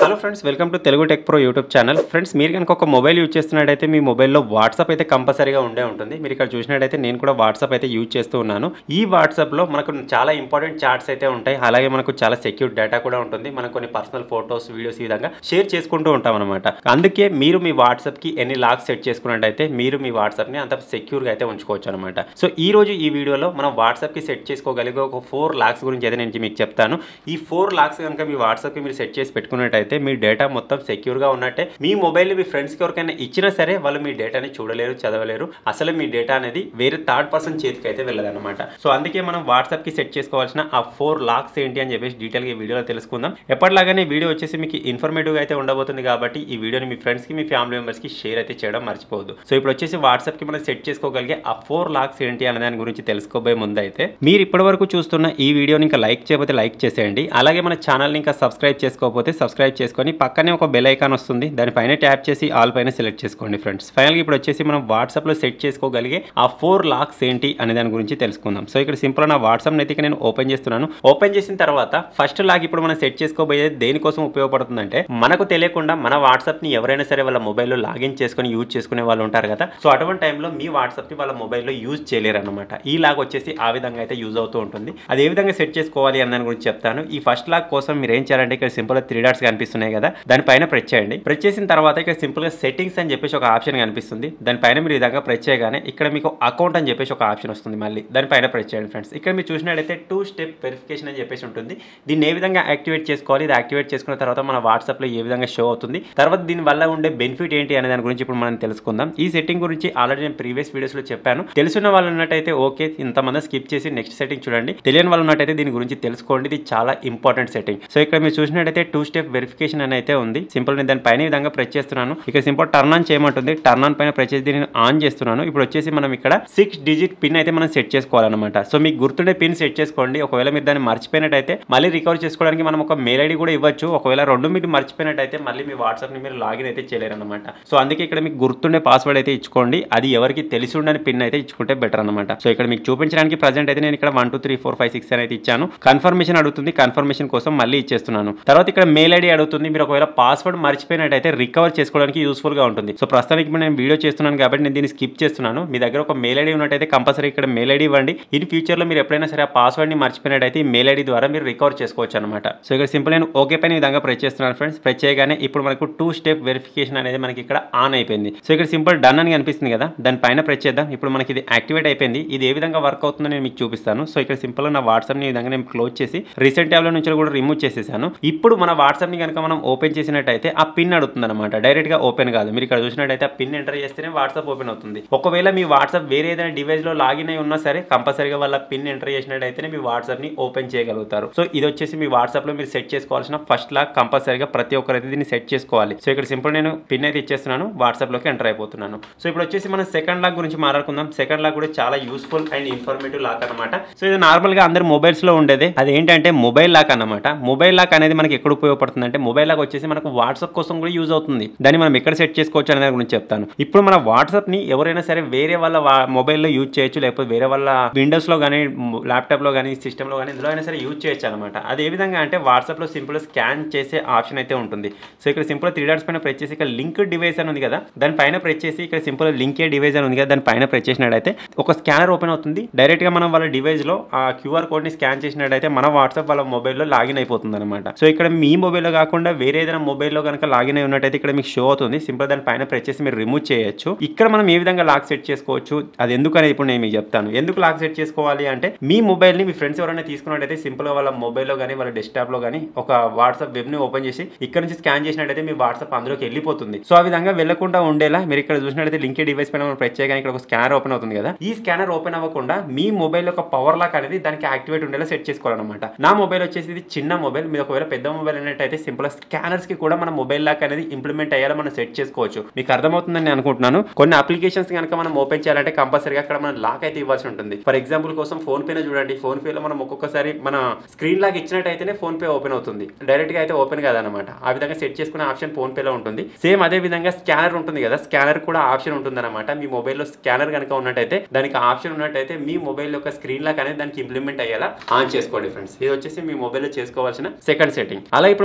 hello friends welcome to Telugu tech pro YouTube channel friends మీరు కనుక ఒక మొబైల్ యూజ్ చేస్తున్నట్టయితే మీ మొబైల్లో వాట్సాప్ అయితే కంపల్సరీగా ఉండే ఉంటుంది మీరు ఇక్కడ చూసినట్టయితే నేను కూడా వాట్సాప్ అయితే యూజ్ చేస్తూ ఉన్నాను ఈ వాట్సాప్లో మనకు చాలా ఇంపార్టెంట్ చాట్స్ అయితే ఉంటాయి అలాగే మనకు చాలా సెక్యూర్ డేటా కూడా ఉంటుంది మనం కొన్ని పర్సనల్ ఫోటోస్ వీడియోస్ ఈ విధంగా షేర్ చేసుకుంటూ ఉంటాం అనమాట అందుకే మీరు మీ వాట్సాప్కి ఎన్ని లాక్స్ సెట్ చేసుకున్నట్టయితే మీరు మీ వాట్సాప్ని అంత సెక్యూర్గా అయితే ఉంచుకోవచ్చు అనమాట సో ఈ రోజు ఈ వీడియోలో మనం వాట్సాప్కి సెట్ చేసుకోగలిగే ఒక ఫోర్ లాక్స్ గురించి అయితే నేను మీకు చెప్తాను ఈ ఫోర్ లాక్స్ కనుక మీ వాట్సాప్కి మీరు సెట్ చేసి పెట్టుకున్నట్టయితే మీ డేటా మొత్తం సెక్యూర్గా ఉన్నట్టే మీ మొబైల్ మీ ఫ్రెండ్స్కి ఎవరికైనా ఇచ్చినా సరే వాళ్ళు మీ డేటాని చూడలేరు చదవలేరు అసలు మీ డేటా అనేది వేరే థర్డ్ పర్సన్ చేతికి అయితే వెళ్ళదన్నమాట సో అందుకే మనం వాట్సాప్కి సెట్ చేసుకోవాల్సిన ఆ ఫోర్ లాక్స్ ఏంటి అని చెప్పేసి డీటెయిల్గా ఈ వీడియోలో తెలుసుకుందాం ఎప్పటిలాగానే వీడియో వచ్చేసి మీకు ఇన్ఫర్మేటివ్గా అయితే ఉండబోతుంది కాబట్టి ఈ వీడియోని మీ ఫ్రెండ్స్కి మీ ఫ్యామిలీ మెంబర్స్కి షేర్ అయితే చేయడం మర్చిపోవద్దు సో ఇప్పుడు వచ్చేసి వాట్సాప్కి మనం సెట్ చేసుకోగలిగే ఆ ఫోర్ లాక్స్ ఏంటి అనే దాని గురించి తెలుసుకోబోయే ముందు అయితే మీరు ఇప్పటివరకు చూస్తున్న ఈ వీడియోని ఇంకా లైక్ చేయకపోతే లైక్ చేసేయండి అలాగే మన ఛానల్ని ఇంకా సబ్స్క్రైబ్ చేసుకోకపోతే సబ్స్క్రైబ్ చేసుకొని పక్కనే ఒక బెల్ ఐకాన్ వస్తుంది దానిపైన ట్యాప్ చేసి ఆల్ పైన సెలెక్ట్ చేసుకోండి ఫ్రెండ్స్ ఫైనల్గా ఇప్పుడు వచ్చేసి మనం వాట్సాప్లో సెట్ చేసుకోగలిగే ఆ ఫోర్ లాక్స్ ఏంటి అనే దాని గురించి తెలుసుకుందాం సో ఇక్కడ సింపుల్ నా వాట్సాప్ అయితే నేను ఓపెన్ చేస్తున్నాను ఓపెన్ చేసిన తర్వాత ఫస్ట్ లాగ్ ఇప్పుడు మనం సెట్ చేసుకోబోయేది దేనికోసం ఉపయోగపడుతుందంటే మనకు తెలియకుండా మన వాట్సాప్ ని ఎవరైనా సరే వాళ్ళ మొబైల్లో లాగిన్ చేసుకొని యూజ్ చేసుకునే వాళ్ళు ఉంటారు కదా సో అటువంటి టైంలో మీ వాట్సాప్ ని వాళ్ళ మొబైల్లో యూజ్ చేయలేరు అనమాట ఈ లాగ్ వచ్చేసి ఆ విధంగా అయితే యూజ్ అవుతూ ఉంటుంది అది ఏ విధంగా సెట్ చేసుకోవాలి అన్న దాని గురించి చెప్తాను ఈ ఫస్ట్ లాగ్ కోసం మీరు ఏం చేయాలంటే ఇక్కడ సింపుల్ త్రీ డాట్స్ కనిపిస్తున్నాయి కదా దానిపైన ప్రెస్ చేయండి ప్రెస్ చేసిన తర్వాత ఇక్కడ సింపుల్ గా సెట్టింగ్స్ అని చెప్పేసి ఒక ఆప్షన్ కనిపిస్తుంది దానిపైన మీరు ఈ విధంగా ప్రెస్ చేయగానే ఇక్కడ మీకు అకౌంట్ అని చెప్పేసి ఒక ఆప్షన్ వస్తుంది మళ్ళీ దానిపైన ప్రెస్ చేయండి ఫ్రెండ్స్ ఇక్కడ మీరు చూసినట్టయితే టూ స్టెప్ వెరిఫికేషన్ అని చెప్పేసి ఉంటుంది దీన్ని ఏ విధంగా యాక్టివేట్ చేసుకోవాలి ఇది యాక్టివేట్ చేసుకున్న తర్వాత మన వాట్సాప్ లో ఏ విధంగా షో అవుతుంది తర్వాత దీని వల్ల ఉండే బెనిఫిట్ ఏంటి అనే దాని గురించి ఇప్పుడు మనం తెలుసుకుందాం ఈ సెట్టింగ్ గురించి ఆల్రెడీ నేను ప్రీవియస్ వీడియోస్ లో చెప్పాను తెలిసిన వాళ్ళు ఉన్నట్టయితే ఓకే ఇంతమంది స్కిప్ చేసి నెక్స్ట్ సెట్టింగ్ చూడండి తెలియని వాళ్ళు ఉన్నట్టయితే దీని గురించి తెలుసుకోండి ఇది చాలా ఇంపార్టెంట్ సెట్టింగ్ సో ఇక్కడ మీరు చూసినట్టయితే టూ స్టెప్ వెరిఫికేషన్ అని అయితే ఉంది సింపుల్ నేను దాని పైన ఈ విధంగా ప్రెస్ చేస్తున్నాను ఇక్కడ సింపుల్ టర్న్ ఆన్ చేయమంటుంది టర్న్ ఆన్ పైన ప్రెస్ చేసి దీన్ని ఆన్ చేస్తున్నాను ఇప్పుడు వచ్చేసి మనం ఇక్కడ సిక్స్ డిజిట్ పిన్ అయితే మనం సెట్ చేసుకోవాలన్నమాట సో మీకు గుర్తుండే పిన్ సెట్ చేసుకోండి ఒకవేళ మీరు దాన్ని మర్చిపోయినట్టయితే మళ్ళీ రికవర్ చేసుకోవడానికి మనం ఒక మెయిల్ ఐడి కూడా ఇవ్వచ్చు ఒకవేళ రెండు మీరు మర్చిపోయినట్టయితే మళ్ళీ మీ వాట్సాప్ ని మీరు లాగిన్ అయితే చేయలేరు అనమాట సో అందుకే ఇక్కడ మీకు గుర్తుండే పాస్వర్డ్ అయితే ఇచ్చుకోండి అది ఎవరికి తెలిసి ఉండని పిన్ అయితే ఇచ్చుకుంటే బెటర్ అనమాట సో ఇక్కడ మీకు చూపించడానికి ప్రజెంట్ అయితే నేను ఇక్కడ one two three four five six అని అయితే ఇచ్చాను కన్ఫర్మేషన్ అడుగుతుంది కన్ఫర్మేషన్ కోసం మళ్ళీ ఇచ్చేస్తున్నాను తర్వాత ఇక్కడ మెయిల్ ఐడి అడుగుతుంది మీరు ఒకవేళ పాస్వర్డ్ మర్చిపోయినట్టయితే రికవర్ చేసుకోవడానికి యూస్ఫుల్ గా ఉంటుంది సో ప్రస్తుతానికి ఇప్పుడు నేను వీడియో చేస్తున్నాను కాబట్టి నేను దీన్ని స్కిప్ చేస్తున్నాను మీ దగ్గర ఒక మెయిల్ ఐడి ఉన్నట్టయితే కంపల్సరీ ఇక్కడ మెయిల్ ఐడి ఇవ్వండి ఇన్ ఫ్యూచర్ లో మీరు ఎప్పుడైనా సరే ఆ పాస్వర్డ్ ని మర్చిపోయినట్టయితే ఈ మెయిల్ ఐడి ద్వారా మీరు రికవర్ చేసుకోవచ్చు అనమాట సో ఇక్కడ సింపుల్ నేను ఓకే పైన ఈ విధంగా ప్రెస్ చేస్తున్నాను ఫ్రెండ్స్ ప్రెస్ చేయగానే ఇప్పుడు మనకు టూ స్టెప్ వెరిఫికేషన్ అనేది మనకి ఇక్కడ ఆన్ అయిపోయింది సో ఇక్కడ సింపుల్ డన్ అని కనిపిస్తుంది కదా దాని పైన ప్రెస్ చేద్దాం ఇప్పుడు మనకి ఇది యాక్టివేట్ అయిపోయింది ఇది ఏ విధంగా వర్క్ అవుతుందో నేను మీకు చూపిస్తాను సో ఇక్కడ సింపుల్ నా వాట్సాప్ ని ఈ విధంగా నేను క్లోజ్ చేసి రీసెంట్ ట్యాబ్ లో నుంచి కూడా రిమూవ్ చేసేసాను ఇప్పుడు మన వాట్సాప్ ని కనుక మనం ఓపెన్ చేసినట్టయితే ఆ పిన్ అడుగుతుంది అనమాట డైరెక్ట్ గా ఓపెన్ కాదు మీరు ఇక్కడ చూసినట్టయితే ఆ పిన్ ఎంటర్ చేస్తేనే వాట్సాప్ ఓపెన్ అవుతుంది ఒకవేళ మీ వాట్సాప్ వేరే ఏదైనా డివైస్ లో లాగిన్ అయి ఉన్నా సరే కంపల్సరీగా వాళ్ళ పిన్ ఎంటర్ చేసినట్టయితేనే మీ వాట్సాప్ ని ఓపెన్ చేయగలుగుతారు సో ఇది వచ్చేసి మీ వాట్సాప్ లో మీరు సెట్ చేసుకోవాల్సిన ఫస్ట్ లాక్ కంపల్సరీగా ప్రతి ఒక్కరైతే దీన్ని సెట్ చేసుకోవాలి సో ఇక్కడ సింపుల్ నేను పిన్ అయితే ఇచ్చేస్తున్నాను వాట్సాప్ లోకి ఎంటర్ అయిపోతున్నాను సో ఇప్పుడు వచ్చేసి మనం సెకండ్ లాక్ గురించి మాట్లాడుకుందాం సెకండ్ లాక్ కూడా చాలా యూస్ఫుల్ అండ్ ఇన్ఫర్మేటివ్ లాక్ అనమాట సో ఇది నార్మల్ గా అందరు మొబైల్స్ లో ఉండేది అది ఏంటంటే మొబైల్ లాక్ అనమాట మొబైల్ లాక్ అనేది మనకి ఎక్కడ ఉపయోగపడుతుంది అంటే మొబైల్ లాక్ వచ్చేసి మనకు వాట్సాప్ కోసం కూడా యూజ్ అవుతుంది దాన్ని మనం ఎక్కడ సెట్ చేసుకోవచ్చు అనే దాని గురించి చెప్తాను ఇప్పుడు మన వాట్సాప్ ని ఎవరైనా సరే వేరే వాళ్ళ మొబైల్లో యూజ్ చేయొచ్చు లేకపోతే వేరే వాళ్ళ విండోస్ లో కానీ ల్యాప్టాప్ లో కానీ సిస్టమ్ లో కానీ ఇందులో అయినా సరే యూజ్ చేయొచ్చు అనమాట అది ఏ విధంగా అంటే వాట్సాప్ లో సింపుల్ స్కాన్ చేసే ఆప్షన్ అయితే ఉంటుంది సో ఇక్కడ సింపుల్ త్రీ డాట్స్ పైన ప్రెస్ చేసి ఇక్కడ లింక్ డివైస్ అని ఉంది కదా దాని పైన ప్రెస్ చేసి ఇక్కడ సింపుల్ లింక్ ఏ డివైస్ అని ఉంది కదా దాని పైన ప్రెస్ చేసినట్టయితే ఒక స్కానర్ ఓపెన్ అవుతుంది డైరెక్ట్ గా మనం వాళ్ళ డివైస్ లో ఆ క్యూఆర్ కోడ్ ని స్కాన్ చేసినట్టయితే మన వాట్సాప్ వాళ్ళ మొబైల్లో లాగిన్ అయిపోతుంది అనమాట సో ఇక్కడ మీ మొబైల్లో కాకుండా వేరే ఏదైనా మొబైల్లో కనుక లాగిన్ అయి ఉన్నట్టయితే ఇక్కడ మీకు షో అవుతుంది సింపుల్ దాని పైన ప్రెస్ చేసి మీరు రిమూవ్ చేయొచ్చు ఇక్కడ మనం ఏ విధంగా లాక్ సెట్ చేసుకోవచ్చు అది ఎందుకని ఇప్పుడు నేను మీకు చెప్తాను ఎందుకు లాక్ సెట్ చేసుకోవాలి అంటే మీ మొబైల్ ని మీ ఫ్రెండ్స్ ఎవరైనా తీసుకున్నట్టయితే సింపుల్ గా వాళ్ళ మొబైల్లో కానీ వాళ్ళ డెస్క్టాప్ లో కానీ ఒక వాట్సాప్ వెబ్ ని ఓపెన్ చేసి ఇక్కడ నుంచి స్కాన్ చేసినట్టయితే మీ వాట్సాప్ అందులోకి వెళ్ళిపోతుంది సో ఆ విధంగా వెళ్లకుండా ఉండేలా మీరు ఇక్కడ చూసినట్టయితే లింక్ డివైస్ పైన మనం ప్రెస్ చేయగానే ఇక్కడ ఒక స్కానర్ ఓపెన్ అవుతుంది కదా ఈ స్కానర్ ఓపెన్ అవ్వకుండా మీ మొబైల్ యొక్క పవర్ లాక్ అనేది దానికి యాక్టివేట్ ఉండేలా సెట్ చేసుకోవాలన్నమాట నా మొబైల్ వచ్చేసి ఇది చిన్న మొబైల్ మీరు ఒకవేళ పెద్ద మొబైల్ అయినట్టయితే సింపుల్ స్కానర్స్ కి కూడా మన మొబైల్ లాక్ అనేది ఇంప్లిమెంట్ అయ్యేలా మనం సెట్ చేసుకోవచ్చు మీకు అర్థమవుతుందని నేను అనుకుంటున్నాను కొన్ని అప్లికేషన్స్ కనుక మనం ఓపెన్ చేయాలంటే కంపల్సరీగా అక్కడ మనం లాక్ అయితే ఇవ్వాల్సి ఉంటుంది ఫర్ ఎగ్జాంపుల్ కోసం ఫోన్ పేనే చూడండి ఫోన్ పేలో మనం ఒక్కొక్కసారి మన స్క్రీన్ లాక్ ఇచ్చినట్టయితేనే ఫోన్ పే ఓపెన్ అవుతుంది డైరెక్ట్ గా అయితే ఓపెన్ కాదనమాట ఆ విధంగా సెట్ చేసుకునే ఆప్షన్ ఫోన్ పేలో ఉంటుంది సేమ్ అదే విధంగా స్కానర్ ఉంటుంది కదా స్కానర్ కూడా ఆప్షన్ ఉంటుంది అనమాట మీ మొబైల్లో స్కానర్ కనుక ఉన్నట్టయితే దానికి ఆప్షన్ ఉన్నట్టయితే మీ మొబైల్ యొక్క స్క్రీన్ లాక్ అనేది దానికి ఇంప్లిమెంట్ అయ్యేలా ఆన్ చేసుకోండి ఫ్రెండ్స్ ఇది వచ్చేసి మీ మొబైల్లో చేసుకోవాల్సిన సెకండ్ సెట్టింగ్ అలా ఇప్పుడు మనం థర్డ్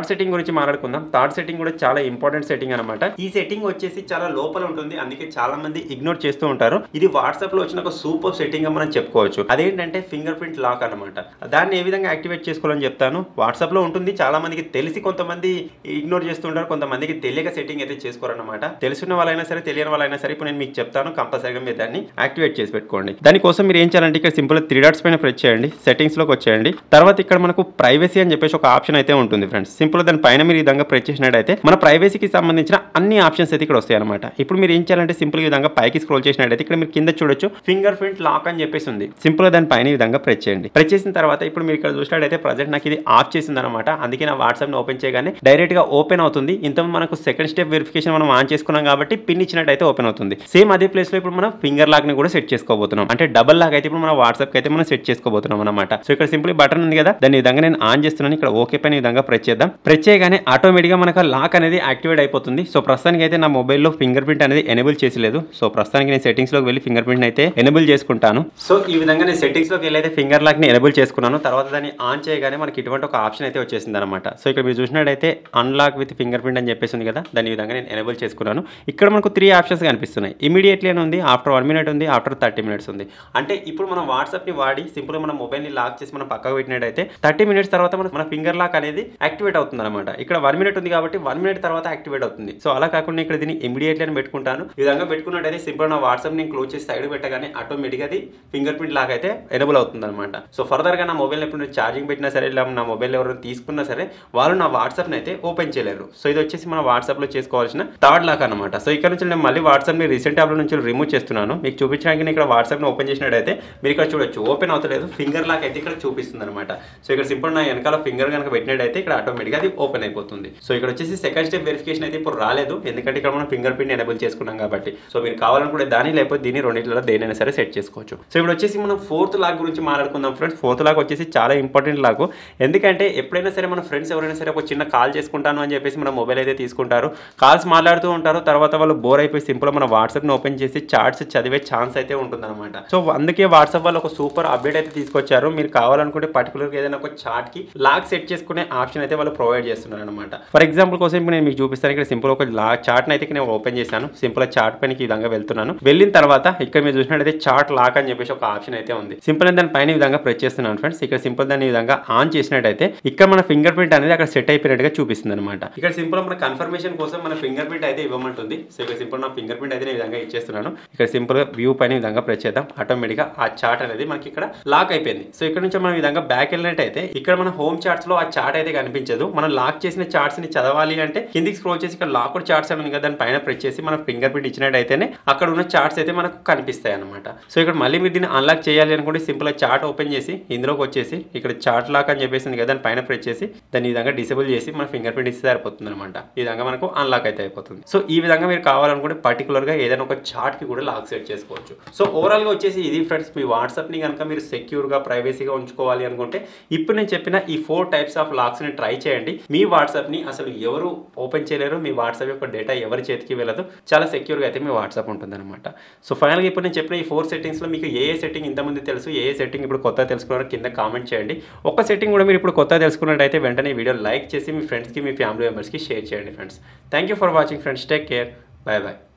థర్డ్ సెట్టింగ్ గురించి మాట్లాడుకుందాం థర్డ్ సెట్టింగ్ కూడా చాలా ఇంపార్టెంట్ సెట్టింగ్ అనమాట ఈ సెట్టింగ్ వచ్చేసి చాలా లోపల ఉంటుంది అందుకే చాలా మంది ఇగ్నోర్ చేస్తూ ఉంటారు ఇది వాట్సాప్ లో వచ్చిన ఒక సూపర్ సెట్టింగ్ గా మనం చెప్పుకోవచ్చు అదేంటంటే ఫింగర్ ప్రింట్ లాక్ అనమాట దాన్ని ఏ విధంగా యాక్టివేట్ చేసుకోవాలని చెప్తాను వాట్సాప్ లో ఉంటుంది చాలా మందికి తెలిసి కొంతమంది ఇగ్నోర్ చేస్తుంటారు కొంతమందికి తెలియక సెట్టింగ్ అయితే చేసుకోరన్నమాట తెలుసున్న వాళ్ళైనా సరే తెలియని వాళ్ళైనా సరే ఇప్పుడు నేను మీకు చెప్తాను కంపల్సరీగా మీరు దాన్ని యాక్టివేట్ చేసి పెట్టుకోండి దానికోసం మీరు ఏం చేయాలంటే ఇక్కడ సింపుల్ త్రీ డాట్స్ పైన ప్రెస్ చేయండి సెట్టింగ్స్ లోకి వచ్చేయండి తర్వాత ఇక్కడ మనకు ప్రైవసీ అని చెప్పేసి ఒక ఆప్షన్ అయితే ఉంటుంది ఫ్రెండ్స్ సింపుల్ దాని పైన మీరు ఈ విధంగా ప్రెస్ చేసినట్టయితే మన ప్రైవసీకి సంబంధించిన అన్ని ఆప్షన్స్ అయితే ఇక్కడ వస్తాయి అనమాట ఇప్పుడు మీరు ఏం చేయాలంటే సింపుల్ ఈ విధంగా పైకి స్క్రోల్ చేసినట్టయితే ఇక్కడ మీరు కింద చూడొచ్చు ఫింగర్ ప్రింట్ లాక్ అని చెప్పేసి ఉంది సింపుల్ గా దాని పైన ఈ విధంగా ప్రెస్ చేయండి ప్రెస్ చేసిన తర్వాత ఇప్పుడు మీరు ఇక్కడ చూసినట్టయితే ప్రజెంట్ నాకు ఇది ఆఫ్ చేసింది అనమాట అందుకే నా వాట్సాప్ ని ఓపెన్ చేయగానే డైరెక్ట్ గా ఓపెన్ అవుతుంది ఇంత మనకు సెకండ్ స్టెప్ వెరిఫికేషన్ మనం ఆన్ చేసుకున్నాం కాబట్టి పిన్ ఇచ్చినట్టయితే ఓపెన్ అవుతుంది సేమ్ అదే ప్లేస్ లో ఇప్పుడు మనం ఫింగర్ లాక్ ని కూడా సెట్ చేసుకోబోతున్నాం అంటే డబల్ లాక్ అయితే ఇప్పుడు మన వాట్సాప్ కి అయితే మనం సెట్ చేసుకోబోతున్నాం అనమాట సో ఇక్కడ సింపుల్ బటన్ ఉంది కదా దాని ఈ విధంగా నేను ఆన్ చేస్తున్నాను ఇక్కడ ఓకే పైన ఈ విధంగా ప్రెస్ చేద్దాం ప్రెస్ చేయగానే ఆటోమేటిక్ గా మనకు లాక్ అనేది యాక్టివేట్ అయిపోతుంది సో ప్రస్తుతానికి అయితే నా మొబైల్లో ఫింగర్ ప్రింట్ అనేది ఎనేబుల్ చేసి లేదు సో ప్రస్తుతానికి నేను సెట్టింగ్స్ లోకి వెళ్ళి ఫింగర్ ప్రింట్ అయితే ఎనేబుల్ చేసుకుంటాను సో ఈ విధంగా నేను సెట్టింగ్స్ లోకి వెళ్ళి అయితే ఫింగర్ లాక్ ని ఎనేబుల్ చేసుకున్నాను తర్వాత దాన్ని ఆన్ చేయగానే మనకి ఇటువంటి ఒక ఆప్షన్ అయితే వచ్చేసింది అనమాట సో ఇక్కడ మీరు చూసినట్టయితే అన్లాక్ విత్ ఫింగర్ ప్రింట్ అని చెప్పేసి ఉంది కదా దాని ఈ విధంగా నేను ఎనేబుల్ చేసుకున్నాను ఇక్కడ మనకు త్రీ ఆప్షన్స్ కనిపిస్తున్నాయి ఇమీడియట్లీ అని ఉంది ఆఫ్టర్ వన్ మినిట్ ఉంది ఆఫ్టర్ థర్టీ మినిట్స్ ఉంది అంటే ఇప్పుడు మనం వాట్సాప్ ని వాడి సింపుల్ మన మొబైల్ ని లాక్ చేసి మనం పక్కకు పెట్టినట్టయితే థర్టీ మినిట్స్ తర్వాత మన మన ఫింగర్ లాక్ అనేది యాక్టివేట్ అవుతుంది అనమాట ఇక్కడ వన్ మినిట్ ఉంది కాబట్టి వన్ మినిట్ తర్వాత యాక్టివేట్ అవుతుంది సో అలా కాకుండా ఇక్కడ దీన్ని ఇమీడియట్లీ అని పెట్టుకుంటాను ఈ విధంగా పెట్టుకున్నట్టయితే సింపుల్ నా వాట్సాప్ నేను క్లోజ్ చేసి సైడ్ పెట్టగానే ఆటోమేటిక్ అది ఫింగర్ ప్రింట్ లాక్ అయితే ఎనబుల్ అవుతుంది అనమాట సో ఫర్దర్ గా నా మొబైల్ ఎప్పుడు నేను ఛార్జింగ్ పెట్టినా సరే ఇలా నా మొబైల్ ఎవరైనా తీసుకున్నా సరే వాళ్ళు నా వాట్సాప్ అయితే ఓపెన్ చేయలేరు సో ఇది వచ్చేసి మన వాట్సాప్ లో చేసుకోవాల్సిన థర్డ్ లాక్ అనమాట సో ఇక్కడ నుంచి నేను మళ్ళీ వాట్సాప్ ని రీసెంట్ యాప్ నుంచి రిమూవ్ చేస్తున్నాను మీకు చూపించడానికి నేను ఇక్కడ వాట్సాప్ ని ఓపెన్ చేసినట్టయితే మీరు ఇక్కడ చూడొచ్చు ఓపెన్ అవుతలేదు ఫింగర్ లాక్ అయితే ఇక్కడ చూపిస్తుంది అనమాట సో ఇక్కడ సింపుల్ నా వెనకాల ఫింగర్ కనుక పెట్టినట్టయితే ఇక్కడ ఆటోమేటిక్ అది ఓపెన్ అయిపోతుంది సో ఇక్కడ వచ్చేసి సెకండ్ స్టెప్ వెరిఫికేషన్ అయితే ఇప్పుడు రాలేదు ఎందుకంటే ఇక్కడ మనం ఫింగర్ ప్రింట్ ఎనేబుల్ చేసుకున్నాం కాబట్టి సో మీరు కావాలనుకుంటే దాని లేకపోతే దీని రెండింటిలో దేనైనా సరే సెట్ చేసుకోవచ్చు సో ఇప్పుడు వచ్చేసి మనం ఫోర్త్ లాక్ గురించి మాట్లాడుకుందాం ఫ్రెండ్స్ ఫోర్త్ లాక్ వచ్చేసి చాలా ఇంపార్టెంట్ లాక్ ఎందుకంటే ఎప్పుడైనా సరే మన ఫ్రెండ్స్ ఎవరైనా సరే ఒక చిన్న కాల్ చేసుకుంటాను అని చెప్పేసి మన మొబైల్ అయితే తీసుకుంటారు కాల్స్ మాట్లాడుతూ ఉంటారు తర్వాత వాళ్ళు బోర్ అయిపోయి సింపుల్ మన వాట్సాప్ని ఓపెన్ చేసి చార్ట్స్ చదివే ఛాన్స్ అయితే ఉంటుందన్నమాట సో అందుకే వాట్సాప్ వాళ్ళు ఒక సూపర్ అప్డేట్ అయితే తీసుకొచ్చారు మీరు కావాలనుకుంటే పర్టికులర్గా ఏదైనా ఒక చార్ట్ కి లాక్ సెట్ చేసుకునే ఆప్షన్ అయితే వాళ్ళు ప్రొవైడ్ చేస్తున్నారు అనమాట ఫర్ ఎగ్జాంపుల్ కోసం ఇప్పుడు నేను మీకు చూపిస్తాను ఇక్కడ సింపుల్ ఒక లా చార్ట్ అయితే నేను ఓపెన్ చేశాను సింపుల్ చార్ట్ పైన ఈ విధంగా వెళ్తున్నాను వెళ్ళిన తర్వాత ఇక్కడ మీరు చూసినట్టయితే చార్ట్ లాక్ అని చెప్పేసి ఒక ఆప్షన్ అయితే ఉంది సింపుల్ దాని పైన ఈ విధంగా ప్రెస్ చేస్తున్నాను ఫ్రెండ్స్ ఇక్కడ సింపుల్ దాన్ని ఈ విధంగా ఆన్ చేసినట్టయితే ఇక్కడ మన ఫింగర్ ప్రింట్ అనేది అక్కడ సెట్ అయిపోయినట్టుగా చూపిస్తుంది అనమాట ఇక్కడ సింపుల్ మన కన్ఫర్మేషన్ కోసం మన ఫింగర్ ప్రింట్ అయితే ఇవ్వమంటుంది సో ఇక్కడ సింపుల్ నా ఫింగర్ ప్రింట్ అయితే నేను ఈ విధంగా ఇచ్చేస్తున్నాను ఇక్కడ సింపుల్ గా వ్యూ పైన ఈ విధంగా ప్రెస్ చేద్దాం ఆటోమేటిక్ గా ఆ చార్ట్ అనేది మనకి ఇక్కడ లాక్ అయిపోయింది సో ఇక్కడ నుంచి మనం ఈ విధంగా బ్యాక్ వెళ్ళినట్టయితే ఇక్కడ మన హోమ్ చార్ట్స్ లో ఆ చార్ట్ అయితే కనిపించదు మనం లాక్ చేసిన చార్ట్స్ ని చదవాలి అంటే కిందికి స్క్రోల్ చేసి ఇక్కడ లాక్ చార్ట్స్ అని ఉంది కదా దాని పైన ప్రెస్ చేసి మన ఫింగర్ ప్రింట్ ఇచ్చినట్టయితేనే అక్కడ ఉన్న చార్ట్స్ అయితే మనకు కనిపిస్తాయి అనమాట సో ఇక్కడ మళ్ళీ మీరు దీన్ని అన్లాక్ చేయాలి అనుకుంటే సింపుల్ చార్ట్ ఓపెన్ చేసి ఇందులోకి వచ్చేసి ఇక్కడ చార్ట్ లాక్ అని చెప్పేసి ఉంది కదా దాని పైన ప్రెస్ చేసి దాన్ని ఈ విధంగా డిసేబుల్ చేసి మన ఫింగర్ ప్రింట్ ఇస్తే సరిపోతుంది అనమాట ఈ విధంగా మనకు అన్లాక్ అయితే అయిపోతుంది సో ఈ విధంగా మీరు కావాలనుకుంటే పర్టికులర్ గా ఏదైనా ఒక చార్ట్ కి కూడా లాక్ సెట్ చేసుకోవచ్చు సో ఓవరాల్ గా వచ్చేసి ఇది ఫ్రెండ్స్ మీ వాట్సాప్ ని కనుక మీరు సెక్యూర్ గా ప్రైవసీగా ఉంచుకోవాలి అనుకుంటే ఇప్పుడు నేను చెప్పిన ఈ ఫోర్ టైప్స్ ఆఫ్ లాక్స్ ని ట్రై చేయండి మీ వాట్సాప్ ని అసలు ఎవరు ఓపెన్ చేయలేరు మీ వాట్సాప్ యొక్క డేటా ఎవరి చేతికి వెళ్ళదు చాలా సెక్యూర్గా అయితే మీ వాట్సాప్ ఉంటుందన్నమాట సో ఫైనల్గా ఇప్పుడు నేను చెప్పిన ఈ ఫోర్ సెట్టింగ్స్లో మీకు ఏ ఏ సెట్టింగ్ ఇంతకుముందు తెలుసు ఏ ఏ సెట్టింగ్ ఇప్పుడు కొత్త తెలుసుకున్నారో కింద కామెంట్ చేయండి ఒక సెట్టింగ్ కూడా మీరు ఇప్పుడు కొత్త తెలుసుకున్నట్టయితే వెంటనే వీడియో లైక్ చేసి మీ ఫ్రెండ్స్కి మీ ఫ్యామిలీ మెంబర్స్కి షేర్ చేయండి friends thank you for watching friends take care bye bye